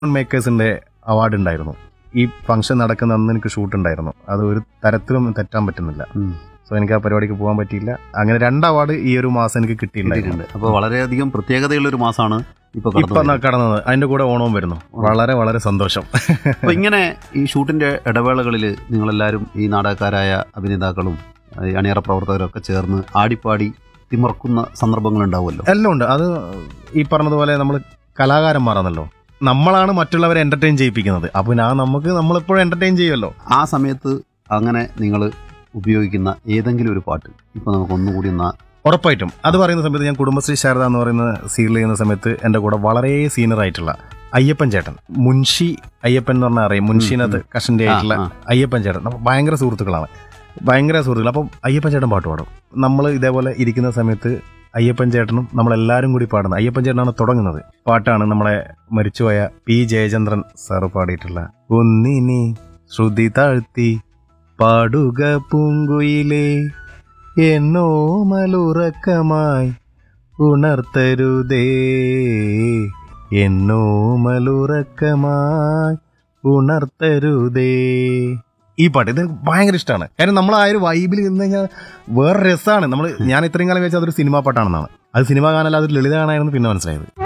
മേക്കേഴ്സിന്റെ award ഉണ്ടായിരുന്നു ഈ function നടക്കുന്ന അന്ന് എനിക്ക് ഷൂട്ട് ഉണ്ടായിരുന്നു അത് ഒരു തരത്തിലും തെറ്റാൻ പറ്റുന്നില്ല ഉം. സോ എനിക്ക് ആ പരിപാടിക്ക് പോകാൻ പറ്റിയില്ല അങ്ങനെ രണ്ട് അവാർഡ് ഈ ഒരു മാസം എനിക്ക് കിട്ടിയിട്ടുണ്ടായിരുന്നു കിട്ടിയിട്ടുണ്ട് അപ്പോൾ വളരെയധികം പ്രത്യേകതയുള്ള ഒരു മാസമാണ് ഇപ്പൊ കടന്നു ഇപ്പൊ കടന്നത് അതിന്റെ കൂടെ ഓണവും വരുന്നു വളരെ വളരെ സന്തോഷം അപ്പൊ ഇങ്ങനെ ഈ ഷൂട്ടിന്റെ ഇടവേളകളിൽ നിങ്ങളെല്ലാവരും ഈ നാടകക്കാരായ അഭിനേതാക്കളും ഈ അണിയറ പ്രവർത്തകരൊക്കെ ചേർന്ന് ആടിപ്പാടി തിമർക്കുന്ന സന്ദർഭങ്ങൾ ഉണ്ടാവുമല്ലോ എല്ലാം ഉണ്ട് അത് ഈ പറഞ്ഞതുപോലെ നമ്മൾ കലാകാരന്മാരാണല്ലോ നമ്മളാണ് മറ്റുള്ളവരെ എന്റർടൈൻ ചെയ്യിപ്പിക്കുന്നത് അപ്പൊ പിന്നെ ആ നമുക്ക് നമ്മളിപ്പോഴും എന്റർടൈൻ ചെയ്യുമല്ലോ ആ സമയത്ത് അങ്ങനെ നിങ്ങൾ ഉപയോഗിക്കുന്ന ഏതെങ്കിലും ഒരു പാട്ട് ഇപ്പൊ നമുക്ക് ഒന്നുകൂടി ഒന്ന് ഉറപ്പായിട്ടും അത് പറയുന്ന സമയത്ത് ഞാൻ കുടുംബശ്രീ ശാരദ എന്ന് പറയുന്ന സീരിയൽ ചെയ്യുന്ന സമയത്ത് എൻ്റെ കൂടെ വളരെ സീനിയർ ആയിട്ടുള്ള അയ്യപ്പൻ ചേട്ടൻ മുൻഷി അയ്യപ്പൻ എന്ന് പറഞ്ഞാൽ അറിയാം മുൻഷിനകത്ത് കഷന്റെ ആയിട്ടുള്ള ആ, അയ്യപ്പൻ ചേട്ടൻ അപ്പൊ ഭയങ്കര സുഹൃത്തുക്കളാണ് ഭയങ്കര സുഹൃത്തുക്കൾ അപ്പം അയ്യപ്പൻ ചേട്ടൻ പാട്ട് പാടും നമ്മൾ ഇതേപോലെ ഇരിക്കുന്ന സമയത്ത് അയ്യപ്പൻ ചേട്ടനും നമ്മളെല്ലാവരും കൂടി പാടുന്നത് അയ്യപ്പൻ ചേട്ടനാണ് തുടങ്ങുന്നത് പാട്ടാണ് നമ്മളെ മരിച്ചുപോയ പി ജയചന്ദ്രൻ സാറ് പാടിയിട്ടുള്ള ഒന്നിനി ശ്രുതി താഴ്ത്തി പാടുക പൂങ്കുയിലേ എന്നോ മലുറക്കമായി ഉണർത്തരുതേ എന്നോ മലുറക്കമായി ഉണർത്തരുതേ ഈ പാട്ട് ഇത് ഭയങ്കര ഇഷ്ടമാണ് കാരണം നമ്മൾ ആ ഒരു വൈബിൽ നിന്ന് കഴിഞ്ഞാൽ വേറെ രസമാണ് നമ്മൾ ഞാൻ ഇത്രയും കാലം വെച്ചാൽ അതൊരു സിനിമാ പാട്ടാണെന്നാണ് അത് സിനിമ കാണാൻ അതൊരു ലളിത കാണായിരുന്നു പിന്നെ മനസ്സിലായത്